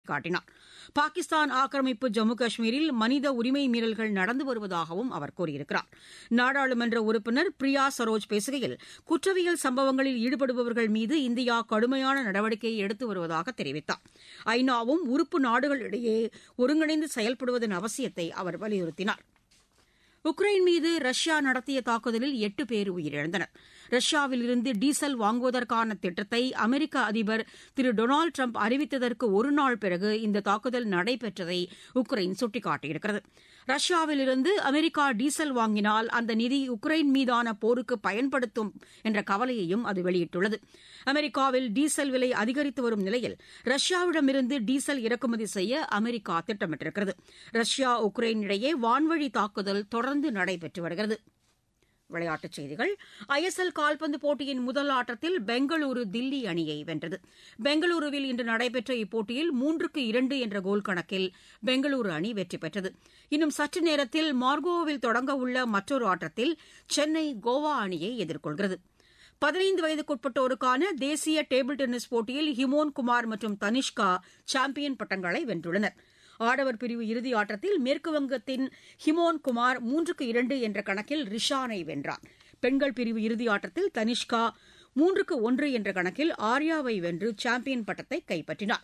சுட்டிக்காட்டினார் பாகிஸ்தான் ஆக்கிரமிப்பு ஜம்மு காஷ்மீரில் மனித உரிமை மீறல்கள் நடந்து வருவதாகவும் அவர் கூறியிருக்கிறார் நாடாளுமன்ற உறுப்பினர் பிரியா சரோஜ் பேசுகையில் குற்றவியல் சம்பவங்களில் ஈடுபடுபவர்கள் மீது இந்தியா கடுமையான நடவடிக்கையை எடுத்து வருவதாக தெரிவித்தார் ஐநாவும் உறுப்பு நாடுகளிடையே ஒருங்கிணைந்து செயல்படுவதன் அவசியத்தை அவர் வலியுறுத்தினார் உக்ரைன் மீது ரஷ்யா நடத்திய தாக்குதலில் எட்டு பேர் உயிரிழந்தனர் ரஷ்யாவில் இருந்து டீசல் வாங்குவதற்கான திட்டத்தை அமெரிக்க அதிபர் திரு டொனால்டு ட்ரம்ப் அறிவித்ததற்கு ஒரு நாள் பிறகு இந்த தாக்குதல் நடைபெற்றதை உக்ரைன் சுட்டிக்காட்டியிருக்கிறது ரஷ்யாவில் இருந்து அமெரிக்கா டீசல் வாங்கினால் அந்த நிதி உக்ரைன் மீதான போருக்கு பயன்படுத்தும் என்ற கவலையையும் அது வெளியிட்டுள்ளது அமெரிக்காவில் டீசல் விலை அதிகரித்து வரும் நிலையில் ரஷ்யாவிடமிருந்து டீசல் இறக்குமதி செய்ய அமெரிக்கா திட்டமிட்டிருக்கிறது ரஷ்யா உக்ரைன் இடையே வான்வழி தாக்குதல் தொடர்ந்து நடைபெற்று வருகிறது விளையாட்டுச் செய்திகள் ஐஎஸ்எல் கால்பந்து போட்டியின் முதல் ஆட்டத்தில் பெங்களூரு தில்லி அணியை வென்றது பெங்களூருவில் இன்று நடைபெற்ற இப்போட்டியில் மூன்றுக்கு இரண்டு என்ற கோல் கணக்கில் பெங்களூரு அணி வெற்றி பெற்றது இன்னும் சற்று நேரத்தில் மார்கோவில் தொடங்க உள்ள மற்றொரு ஆட்டத்தில் சென்னை கோவா அணியை எதிர்கொள்கிறது பதினைந்து வயதுக்குட்பட்டோருக்கான தேசிய டேபிள் டென்னிஸ் போட்டியில் ஹிமோன் குமார் மற்றும் தனிஷ்கா சாம்பியன் பட்டங்களை வென்றுள்ளனா் ஆடவர் பிரிவு இறுதி ஆட்டத்தில் மேற்குவங்கத்தின் ஹிமோன் குமார் மூன்றுக்கு இரண்டு என்ற கணக்கில் ரிஷானை வென்றார் பெண்கள் பிரிவு இறுதி ஆட்டத்தில் தனிஷ்கா மூன்றுக்கு ஒன்று என்ற கணக்கில் ஆர்யாவை வென்று சாம்பியன் பட்டத்தை கைப்பற்றினார்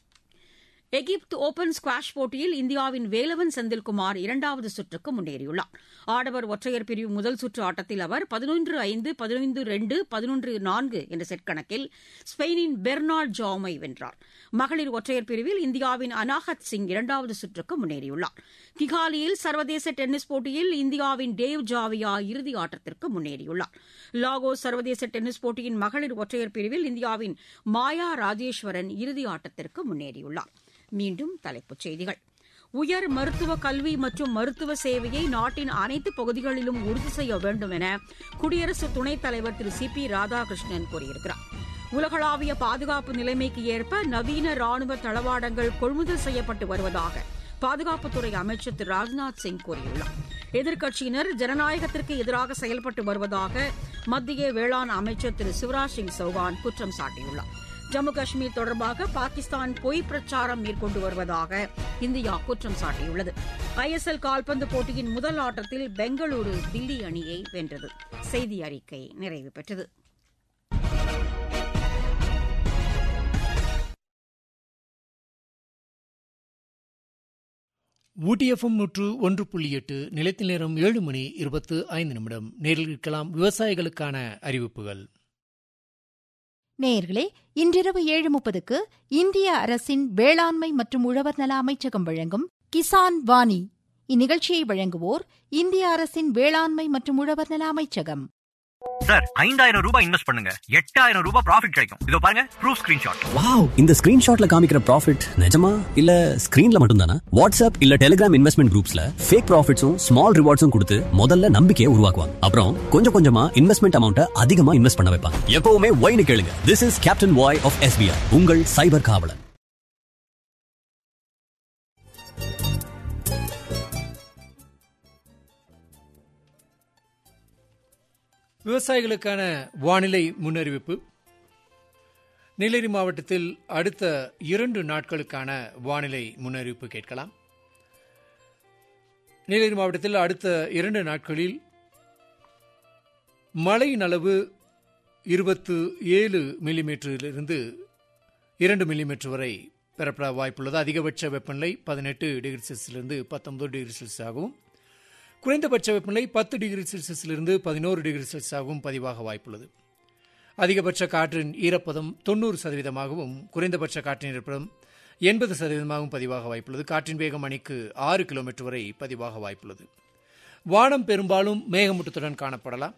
எகிப்து ஓபன் ஸ்குவாஷ் போட்டியில் இந்தியாவின் வேலவன் செந்தில்குமார் இரண்டாவது சுற்றுக்கு முன்னேறியுள்ளார் ஆடவர் ஒற்றையர் பிரிவு முதல் சுற்று ஆட்டத்தில் அவர் பதினொன்று ஐந்து பதினைந்து ரெண்டு பதினொன்று நான்கு என்ற செட் கணக்கில் ஸ்பெயினின் பெர்னார்ட் ஜாமை வென்றார் மகளிர் ஒற்றையர் பிரிவில் இந்தியாவின் அனாஹத் சிங் இரண்டாவது சுற்றுக்கு முன்னேறியுள்ளார் கிகாலியில் சர்வதேச டென்னிஸ் போட்டியில் இந்தியாவின் டேவ் ஜாவியா இறுதி ஆட்டத்திற்கு முன்னேறியுள்ளார் லாகோஸ் சர்வதேச டென்னிஸ் போட்டியின் மகளிர் ஒற்றையர் பிரிவில் இந்தியாவின் மாயா ராஜேஸ்வரன் இறுதி ஆட்டத்திற்கு முன்னேறியுள்ளார் மீண்டும் தலைப்புச் செய்திகள் உயர் மருத்துவ கல்வி மற்றும் மருத்துவ சேவையை நாட்டின் அனைத்து பகுதிகளிலும் உறுதி செய்ய வேண்டும் என குடியரசு துணைத் தலைவர் திரு சி பி ராதாகிருஷ்ணன் கூறியிருக்கிறார் உலகளாவிய பாதுகாப்பு நிலைமைக்கு ஏற்ப நவீன ராணுவ தளவாடங்கள் கொள்முதல் செய்யப்பட்டு வருவதாக பாதுகாப்புத்துறை அமைச்சர் திரு ராஜ்நாத் சிங் கூறியுள்ளார் எதிர்க்கட்சியினர் ஜனநாயகத்திற்கு எதிராக செயல்பட்டு வருவதாக மத்திய வேளாண் அமைச்சர் திரு சிவராஜ் சிங் சௌகான் குற்றம் சாட்டியுள்ளார் ஜம்மு காஷ்மீர் தொடர்பாக பாகிஸ்தான் பொய் பிரச்சாரம் மேற்கொண்டு வருவதாக இந்தியா குற்றம் சாட்டியுள்ளது ஐஎஸ்எல் கால்பந்து போட்டியின் முதல் ஆட்டத்தில் பெங்களூரு தில்லி அணியை வென்றது செய்தி அறிக்கை நிறைவு பெற்றது ஊட்டிஎஃப்எம் நூற்று ஒன்று புள்ளி எட்டு நிலைத்தில் நேரம் ஏழு மணி இருபத்து ஐந்து நிமிடம் நேரில் இருக்கலாம் விவசாயிகளுக்கான அறிவிப்புகள் நேயர்களே இன்றிரவு ஏழு முப்பதுக்கு இந்திய அரசின் வேளாண்மை மற்றும் உழவர் நல அமைச்சகம் வழங்கும் கிசான் வாணி இந்நிகழ்ச்சியை வழங்குவோர் இந்திய அரசின் வேளாண்மை மற்றும் உழவர் நல அமைச்சகம் சார் ஐந்தாயிரம் ரூபாய் இன்வெஸ்ட் பண்ணுங்க எட்டாயிரம் ரூபாய் ப்ராஃபிட் கிடைக்கும் இதோ பாருங்க ப்ரூஃப் ஸ்கிரீன்ஷாட் வாவ் இந்த ஸ்கிரீன்ஷாட்ல காமிக்கிற ப்ராஃபிட் நிஜமா இல்ல ஸ்கிரீன்ல மட்டும் தானா வாட்ஸ்அப் இல்ல டெலிகிராம் இன்வெஸ்ட்மெண்ட் குரூப்ஸ்ல ஃபேக் ப்ராஃபிட்ஸும் ஸ்மால் ரிவார்ட்ஸும் கொடுத்து முதல்ல நம்பிக்கையை உருவாக்குவாங்க அப்புறம் கொஞ்சம் கொஞ்சமா இன்வெஸ்ட்மெண்ட் அமௌண்ட்டை அதிகமா இன்வெஸ்ட் பண்ண வைப்பாங்க எப்பவுமே ஒய்னு கேளுங்க this is captain Y of SBI உங்கள் சைபர் காவலன் விவசாயிகளுக்கான வானிலை முன்னறிவிப்பு நீலகிரி மாவட்டத்தில் அடுத்த இரண்டு நாட்களுக்கான வானிலை முன்னறிவிப்பு கேட்கலாம் நீலகிரி மாவட்டத்தில் அடுத்த இரண்டு நாட்களில் மழையின் அளவு இருபத்து ஏழு மில்லிமீட்டரிலிருந்து இரண்டு மில்லிமீட்டர் வரை பெறப்பட வாய்ப்புள்ளது அதிகபட்ச வெப்பநிலை பதினெட்டு டிகிரி செல்சியஸிலிருந்து பத்தொன்பது டிகிரி செல்சியஸாகவும் குறைந்தபட்ச வெப்பநிலை பத்து டிகிரி செல்சியஸிலிருந்து பதினோரு டிகிரி செல்சியஸாகவும் பதிவாக வாய்ப்புள்ளது அதிகபட்ச காற்றின் ஈரப்பதம் தொண்ணூறு சதவீதமாகவும் குறைந்தபட்ச காற்றின் ஈரப்பதம் எண்பது சதவீதமாகவும் பதிவாக வாய்ப்புள்ளது காற்றின் வேகம் மணிக்கு ஆறு கிலோமீட்டர் வரை பதிவாக வாய்ப்புள்ளது வானம் பெரும்பாலும் மேகமூட்டத்துடன் காணப்படலாம்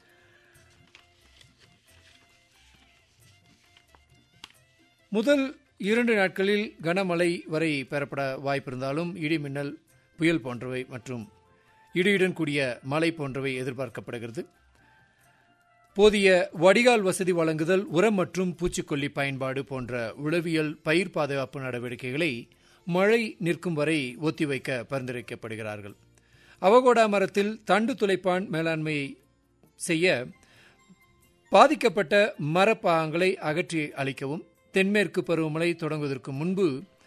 முதல் இரண்டு நாட்களில் கனமழை வரை பெறப்பட வாய்ப்பிருந்தாலும் இடி மின்னல் புயல் போன்றவை மற்றும் இடியுடன் கூடிய மழை போன்றவை எதிர்பார்க்கப்படுகிறது போதிய வடிகால் வசதி வழங்குதல் உரம் மற்றும் பூச்சிக்கொல்லி பயன்பாடு போன்ற உளவியல் பயிர் பாதுகாப்பு நடவடிக்கைகளை மழை நிற்கும் வரை ஒத்திவைக்க பரிந்துரைக்கப்படுகிறார்கள் அவகோடா மரத்தில் தண்டு துளைப்பான் மேலாண்மையை செய்ய பாதிக்கப்பட்ட மரப்பாகங்களை அகற்றி அளிக்கவும் தென்மேற்கு பருவமழை தொடங்குவதற்கு முன்பு